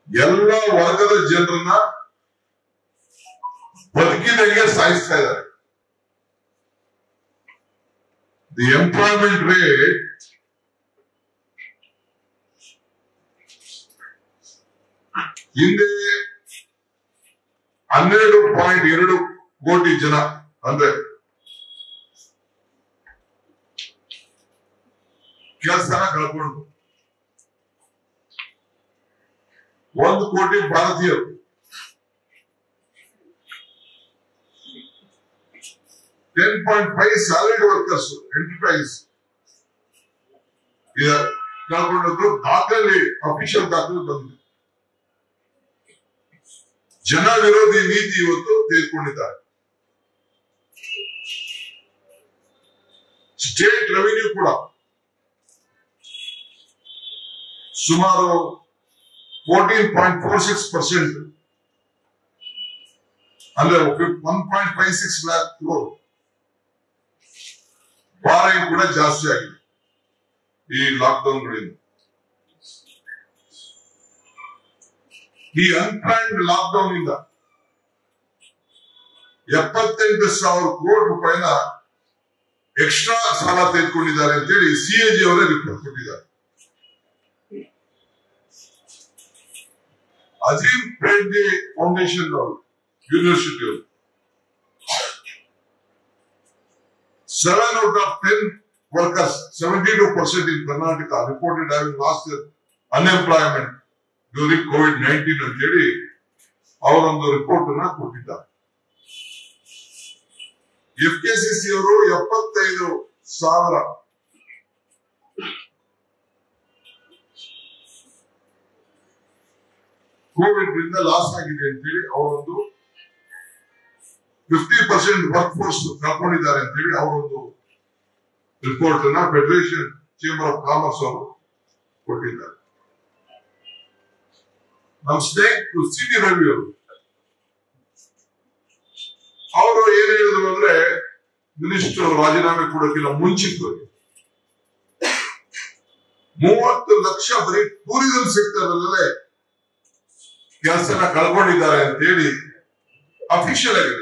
ಎಲ್ಲ ವರ್ಗದ ಜನರನ್ನ ಬದುಕಿದಂಗೆ ಸಾಯಿಸ್ತಾ ಇದ್ದಾರೆ ದಿ ಎಂಪ್ಲಾಯ್ಮೆಂಟ್ ರೇಟ್ ಹಿಂದೆ ಹನ್ನೆರಡು ಪಾಯಿಂಟ್ ಎರಡು ಕೋಟಿ ಜನ ಅಂದ್ರೆ ಕೆಲಸನ ಕಳ್ಕೊಂಡು ಒಂದು ಕೋಟಿ ಭಾರತೀಯರು ten point five salary workers enterprise ಕಳ್ಕೊಂಡದ್ದು ದಾಖಲೆ ಅಫಿಷಿಯಲ್ ದಾಖಲೆ ಬಂದಿದೆ ಜನ ವಿರೋಧಿ ನೀತಿ ಇವತ್ತು ತೆಗೆದುಕೊಂಡಿದ್ದಾರೆ ಸ್ಟೇಟ್ ರೆವಿನ್ಯೂ ಕೂಡ ಸುಮಾರು fourteen point four six percent ಅಂದ್ರೆ one point five six lakh crore ಭಾರ ಕೂಡ ಜಾಸ್ತಿ ಆಗಿದೆ ಈ ಲಾಕ್ಡೌನ್ ಗಳಿಂದ ಈ ಅನ್ಪ್ಲಾನ್ಡ್ ಲಾಕ್ಡೌನ್ ಇಂದ ಎಪ್ಪತ್ತೆಂಟು ಸಾವಿರ ಕೋಟಿ ರೂಪಾಯಿನ ಎಕ್ಸ್ಟ್ರಾ ಸಾಲ ತೆಗೆದುಕೊಂಡಿದ್ದಾರೆ ಅಂತೇಳಿ ಸಿಎಜಿ ಅವರೇ ರಿಪೋರ್ಟ್ ಕೊಟ್ಟಿದ್ದಾರೆ ಅಜೀಂ ಪ್ರೇಮ್ಜಿ ಫೌಂಡೇಶನ್ ಅವರು ಯೂನಿವರ್ಸಿಟಿ ಅವರು seven out of ten workers seventy two percent in Karnataka reported having lost unemployment during COVID nineteen ಅಂತ ಹೇಳಿ ಅವರೊಂದು ರಿಪೋರ್ಟ್ ಅನ್ನ ಕೊಟ್ಟಿದ್ದಾರೆ ಎಫ್ ಕೆ ಸಿ ಸಿ ಅವರು ಎಪ್ಪತ್ತೈದು ಸಾವಿರ ಕೋವಿಡ್ ರಿಂದ ಲಾಸ್ ಆಗಿದೆ ಅಂತೇಳಿ ಅವರೊಂದು ಫಿಫ್ಟಿ ಪರ್ಸೆಂಟ್ ವರ್ಕ್ ಫೋರ್ಸ್ ಕಳ್ಕೊಂಡಿದ್ದಾರೆ ಅಂತೇಳಿ ಅವರೊಂದು ರಿಪೋರ್ಟ್ ಅನ್ನ ಫೆಡರೇಷನ್ ಚೇಂಬರ್ ಆಫ್ ಕಾಮರ್ಸ್ ಅವರು ಕೊಟ್ಟಿದ್ದಾರೆ ನಮ್ಮ ಸ್ನೇಕ್ ಸಿ ಟಿ ರವಿ ಅವರು ಅವರು ಏನ್ ಹೇಳಿದ್ರು ಅಂದ್ರೆ ಮಿನಿಸ್ಟರ್ ರಾಜೀನಾಮೆ ಕೊಡೋಕ್ಕಿಂತ ಮುಂಚಿತವಾಗಿ ಮೂವತ್ತು ಲಕ್ಷ ಬರೀ ಟೂರಿಸಂ ಸೆಕ್ಟರ್ ಅಲ್ಲೇ ಕೆಲಸನ ಕಳ್ಕೊಂಡಿದ್ದಾರೆ ಅಂತ ಹೇಳಿ ಅಫಿಷಿಯಲ್ ಆಗಿದೆ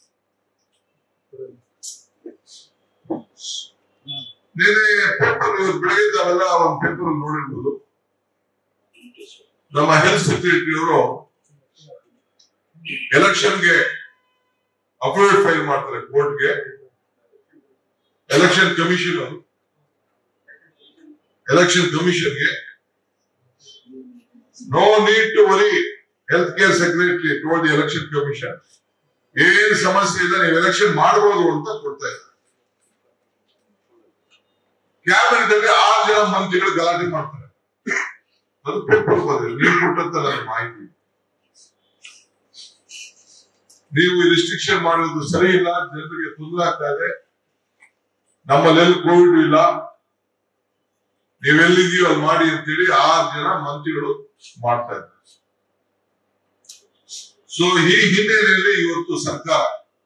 ನೀನೆ ಪೇಪರ್ ಇವತ್ತು ಬೆಳಗಿದ್ದಾವೆಲ್ಲ ಒಂದು ಪೇಪರ್ ನೋಡಿರ್ಬೋದು ನಮ್ಮ ಹೆಲ್ತ್ ಸೆಕ್ರೆಟರಿ ಅವರು ಎಲೆಕ್ಷನ್ಗೆ ಅಫಿಡವಿಟ್ ಫೈಲ್ ಮಾಡ್ತಾರೆ ಕೋರ್ಟ್ಗೆ ಎಲೆಕ್ಷನ್ ಕಮಿಷನ್ ಅವರು ಎಲೆಕ್ಷನ್ ಕಮಿಷನ್ಗೆ no need to worry health care secretary told the election commission ಏನ್ ಸಮಸ್ಯೆ ಇದೆ ನೀವು ಎಲೆಕ್ಷನ್ ಮಾಡಬಹುದು ಅಂತ ಕೊಡ್ತಾ ಇದ್ದಾರೆ ಕ್ಯಾಬಿನೆಟ್ ಅಲ್ಲಿ ಆರು ಜನ ಮಂತ್ರಿಗಳು ಗಲಾಟೆ ಮಾಡ್ತಾರೆ ಅದು ಪೇಪರ್ ಬಂದಿಲ್ಲ ನೀವು ಕೊಟ್ಟಂತ ನನಗೆ ಮಾಹಿತಿ ನೀವು ರಿಸ್ಟ್ರಿಕ್ಷನ್ ಮಾಡೋದು ಸರಿ ಇಲ್ಲ ಜನರಿಗೆ ತೊಂದರೆ ಆಗ್ತಾ ಇದೆ ನಮ್ಮಲ್ಲೆಲ್ಲಿ ಕೋವಿಡ್ ಇಲ್ಲ ನೀವೆಲ್ಲಿದೆಯೋ ಅಲ್ಲಿ ಮಾಡಿ ಅಂತೇಳಿ ಆರು ಜನ ಮಂತ್ರಿಗಳು ಮಾಡ್ತಾ ಇದ್ದಾರೆ ಸೊ ಈ ಹಿನ್ನೆಲೆಯಲ್ಲಿ ಇವತ್ತು ಸರ್ಕಾರ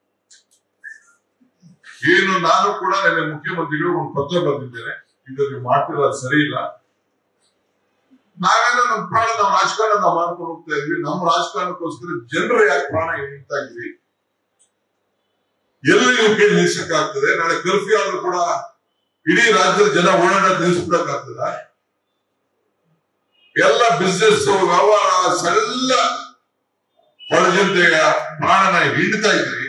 ಏನು ನಾನು ಕೂಡ ನನ್ನ ಮುಖ್ಯಮಂತ್ರಿಗಳು ಒಂದು ಪತ್ರ ಬರೆದಿದ್ದೇನೆ ಇದು ನೀವು ಮಾಡ್ತಿರೋದು ಸರಿ ಇಲ್ಲ ನಾವೆಲ್ಲ ನಮ್ಮ ಪ್ರಾಣ ನಾವು ರಾಜಕಾರಣ ನಾವು ಮಾಡ್ಕೊಂಡು ಹೋಗ್ತಾ ಇದ್ವಿ ನಮ್ಮ ರಾಜಕಾರಣಕ್ಕೋಸ್ಕರ ಜನರು ಯಾಕೆ ಪ್ರಾಣ ಹಿಡಿತಾ ಇದ್ವಿ ಎಲ್ಲಿ ನೀವು ಕೇಳಿ ನಿಲ್ಸಕ್ಕಾಗ್ತದೆ ನಾಳೆ ಕರ್ಫ್ಯೂ ಆದ್ರೂ ಕೂಡ ಇಡೀ ರಾಜ್ಯದ ಜನ ಓಡಾಡೋದು ನಿಲ್ಸ್ಬಿಡಕ್ಕಾಗ್ತದ ಎಲ್ಲ ಬಿಸ್ನೆಸ್ ವ್ಯವಹಾರ ಎಲ್ಲ ಬಡ ಜನತೆಯ ಪ್ರಾಣನ ಹಿಡಿತಾ ಇದ್ರಿ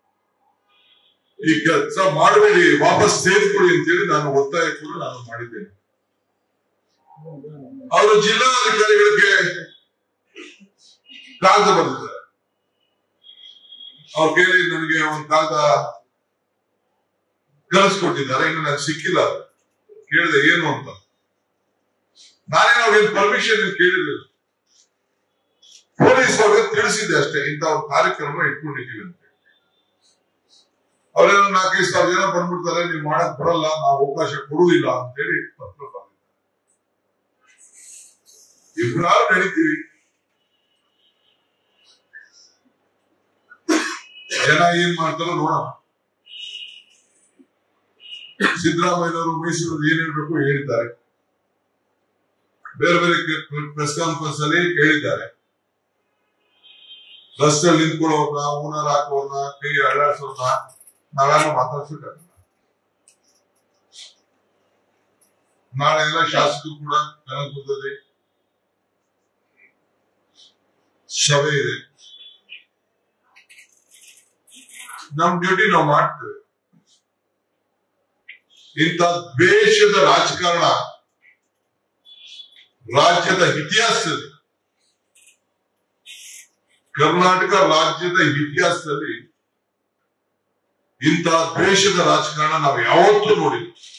ಈ ಕೆಲಸ ಮಾಡಬೇಡಿ ವಾಪಸ್ ಸೇರಿಕೊಳ್ಳಿ ಅಂತೇಳಿ ನಾನು ಒತ್ತಾಯ ಕೂಡ ನಾನು ಮಾಡಿದ್ದೇನೆ ಅವರು ಜಿಲ್ಲಾಧಿಕಾರಿಗಳಿಗೆ ಕಾಗದ ಬರೆದಿದ್ದಾರೆ ಅವ್ರು ಕೇಳಿ ನನಗೆ ಒಂದು ಕಾಗದ ಕಳಿಸ್ಕೊಟ್ಟಿದ್ದಾರೆ ಇನ್ನು ನನಗೆ ಸಿಕ್ಕಿಲ್ಲ ಅದು. ಕೇಳಿದೆ ಏನು ಅಂತ ನಾನೇ ಅವ್ರಿಗೆ ಪರ್ಮಿಷನ್ ಕೇಳಿರಲಿಲ್ಲ ಪೊಲೀಸ್ ಅವ್ರಿಗೆ ತಿಳಿಸಿದ್ದೆ ಅಷ್ಟೇ ಇಂಥ ಒಂದು ಕಾರ್ಯಕ್ರಮ ಇಟ್ಕೊಂಡಿದ್ದೀವಿ ಅಂತ ಅವರೇನೋ ನಾಲ್ಕೈದು ಸಾವಿರ ಜನ ಬಂದ್ಬಿಡ್ತಾರೆ ನೀವು ಮಾಡಕ್ ಬರಲ್ಲ ನಾವು ಅವಕಾಶ ಕೊಡುವುದಿಲ್ಲ ಅಂತೇಳಿ ಪತ್ರ ಬರೆದಿದ್ದಾರೆ ಇಬ್ರಾರು ನಡೀತೀವಿ ಜನ ಏನ್ ಮಾಡ್ತಾರೋ ನೋಡೋಣ ಸಿದ್ದರಾಮಯ್ಯನವರು ಮೈಸೂರಲ್ಲಿ ಏನ್ ಹೇಳ್ಬೇಕು ಹೇಳ್ತಾರೆ ಬೇರೆ ಬೇರೆ ಪ್ರೆಸ್ ಕಾನ್ಫರೆನ್ಸ್ ಅಲ್ಲಿ ಕೇಳಿದ್ದಾರೆ ರಸ್ತೆಯಲ್ಲಿ ನಿಂತ್ಕೊಳ್ಳೋರ್ನ ಊನರ್ ಹಾಕೋರ್ನ ಕೈ ಅಳ್ಳಾಡ್ಸೋರ್ನ ನಾವೆಲ್ಲ ಮಾತಾಡ್ಸಕ್ಕಾಗಲ್ಲ ನಾಳೆ ಎಲ್ಲ ಶಾಸಕರು ಕೂಡ ಕನಕಪುರದಲ್ಲಿ ಸಭೆ ಇದೆ ನಮ್ ಡ್ಯೂಟಿ ನಾವು ಮಾಡ್ತೇವೆ ಇಂಥ ದ್ವೇಷದ ರಾಜಕಾರಣ ರಾಜ್ಯದ ಇತಿಹಾಸದಲ್ಲಿ ಕರ್ನಾಟಕ ರಾಜ್ಯದ ಇತಿಹಾಸದಲ್ಲಿ ಇಂತಹ ದ್ವೇಷದ ರಾಜಕಾರಣ ನಾವು ಯಾವತ್ತೂ ನೋಡಿಲ್ಲ